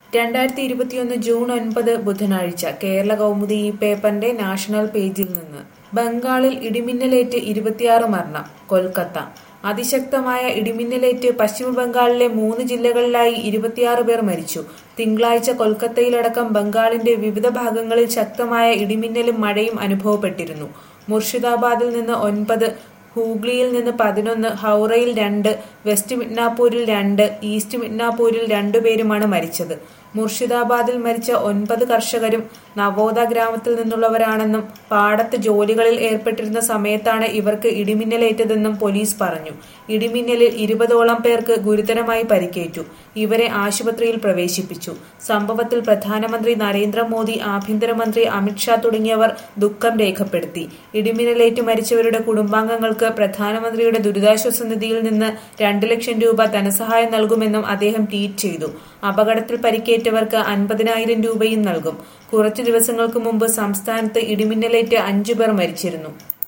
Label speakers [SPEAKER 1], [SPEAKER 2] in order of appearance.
[SPEAKER 1] രണ്ടായിരത്തി ഇരുപത്തിയൊന്ന് ജൂൺ ഒൻപത് ബുധനാഴ്ച കേരള കൗമുദി ഈ പേപ്പറിന്റെ നാഷണൽ പേജിൽ നിന്ന് ബംഗാളിൽ ഇടിമിന്നലേറ്റ് ഇരുപത്തിയാറ് മരണം കൊൽക്കത്ത അതിശക്തമായ ഇടിമിന്നലേറ്റ് പശ്ചിമ ബംഗാളിലെ മൂന്ന് ജില്ലകളിലായി ഇരുപത്തിയാറ് പേർ മരിച്ചു തിങ്കളാഴ്ച കൊൽക്കത്തയിലടക്കം ബംഗാളിന്റെ വിവിധ ഭാഗങ്ങളിൽ ശക്തമായ ഇടിമിന്നലും മഴയും അനുഭവപ്പെട്ടിരുന്നു മുർഷിദാബാദിൽ നിന്ന് ഒൻപത് ഹൂഗ്ലിയിൽ നിന്ന് പതിനൊന്ന് ഹൗറയിൽ രണ്ട് വെസ്റ്റ് മിഡ്നാപൂരിൽ രണ്ട് ഈസ്റ്റ് മിഡ്നാപൂരിൽ രണ്ടുപേരുമാണ് മരിച്ചത് മുർഷിദാബാദിൽ മരിച്ച ഒൻപത് കർഷകരും നവോദ ഗ്രാമത്തിൽ നിന്നുള്ളവരാണെന്നും പാടത്ത് ജോലികളിൽ ഏർപ്പെട്ടിരുന്ന സമയത്താണ് ഇവർക്ക് ഇടിമിന്നലേറ്റതെന്നും പോലീസ് പറഞ്ഞു ഇടിമിന്നലിൽ ഇരുപതോളം പേർക്ക് ഗുരുതരമായി പരിക്കേറ്റു ഇവരെ ആശുപത്രിയിൽ പ്രവേശിപ്പിച്ചു സംഭവത്തിൽ പ്രധാനമന്ത്രി നരേന്ദ്രമോദി ആഭ്യന്തരമന്ത്രി അമിത്ഷാ തുടങ്ങിയവർ ദുഃഖം രേഖപ്പെടുത്തി ഇടിമിന്നലേറ്റ് മരിച്ചവരുടെ കുടുംബാംഗങ്ങൾക്ക് പ്രധാനമന്ത്രിയുടെ ദുരിതാശ്വാസ നിധിയിൽ നിന്ന് രണ്ട് ലക്ഷം രൂപ ധനസഹായം നൽകുമെന്നും അദ്ദേഹം ട്വീറ്റ് ചെയ്തു അപകടത്തിൽ പരിക്കേറ്റവർക്ക് അൻപതിനായിരം രൂപയും നൽകും കുറച്ചു ദിവസങ്ങൾക്ക് മുമ്പ് സംസ്ഥാനത്ത് ഇടിമിന്നലേറ്റ് അഞ്ചു പേർ മരിച്ചിരുന്നു